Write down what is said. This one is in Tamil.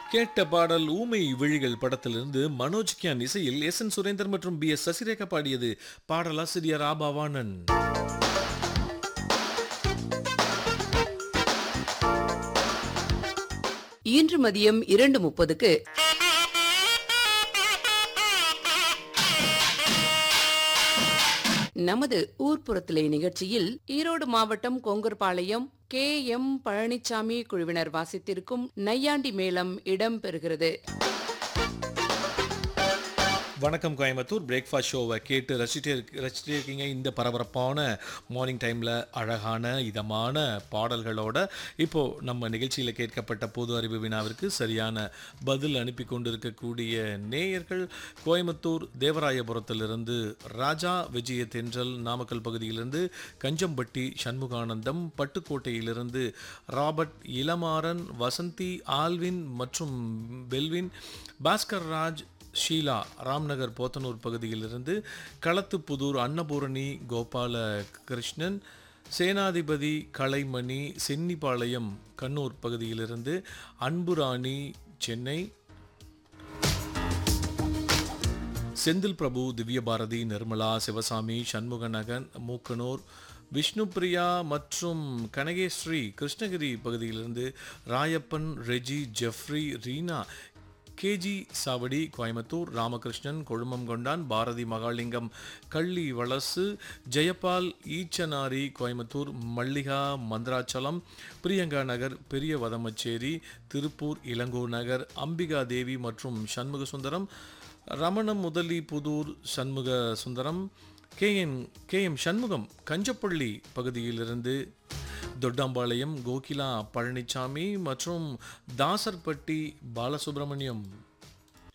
கேட்ட பாடல் ஊமை விழிகள் படத்திலிருந்து மனோஜ் கியான் இசையில் எஸ் என் சுரேந்தர் மற்றும் பி எஸ் சசிரேகா பாடியது பாடலாசிரியர் ஆபாவானன் இன்று மதியம் இரண்டு முப்பதுக்கு நமது ஊர்ப்புறத்திலே நிகழ்ச்சியில் ஈரோடு மாவட்டம் கொங்கர்பாளையம் கே எம் பழனிசாமி குழுவினர் வாசித்திருக்கும் நையாண்டி மேளம் இடம்பெறுகிறது வணக்கம் கோயம்புத்தூர் பிரேக்ஃபாஸ்ட் ஷோவை கேட்டு ரசிச்சிட்டே இருக்க- ரசிச்சிட்டே இருக்கீங்க இந்த பரபரப்பான மார்னிங் டைமில் அழகான இதமான பாடல்களோட இப்போது நம்ம நிகழ்ச்சியில் கேட்கப்பட்ட பொது அறிவு வினாவிற்கு சரியான பதில் அனுப்பி கொண்டிருக்கக்கூடிய நேயர்கள் கோயம்புத்தூர் தேவராயபுரத்திலிருந்து ராஜா விஜய தென்றல் நாமக்கல் பகுதியிலிருந்து கஞ்சம்பட்டி சண்முகானந்தம் பட்டுக்கோட்டையிலிருந்து ராபர்ட் இளமாறன் வசந்தி ஆல்வின் மற்றும் பெல்வின் பாஸ்கர் ராஜ் ஷீலா ராம்நகர் போத்தனூர் பகுதியிலிருந்து களத்துப்புதூர் அன்னபூரணி கோபால கிருஷ்ணன் சேனாதிபதி கலைமணி சென்னிபாளையம் கண்ணூர் பகுதியிலிருந்து அன்புராணி சென்னை செந்தில் பிரபு திவ்யபாரதி நிர்மலா சிவசாமி சண்முகநகன் மூக்கனூர் விஷ்ணுபிரியா மற்றும் கனகேஸ்ரீ கிருஷ்ணகிரி பகுதியிலிருந்து ராயப்பன் ரெஜி ஜெஃப்ரி ரீனா கேஜி சாவடி கோயம்புத்தூர் ராமகிருஷ்ணன் கொழுமங்கொண்டான் பாரதி மகாலிங்கம் கள்ளி வளசு ஜெயபால் ஈச்சனாரி கோயம்புத்தூர் மல்லிகா மந்திராச்சலம் பிரியங்கா நகர் பெரிய வதமச்சேரி திருப்பூர் இளங்கோ நகர் அம்பிகா தேவி மற்றும் Shanmuga Sundaram Ramanam Mudali Pudur Shanmuga Sundaram K N K M Shanmugam Kanjapalli பகுதியிலிருந்து தொட்டாம்பாளையம் கோகிலா பழனிசாமி மற்றும் தாசர்பட்டி பாலசுப்ரமணியம்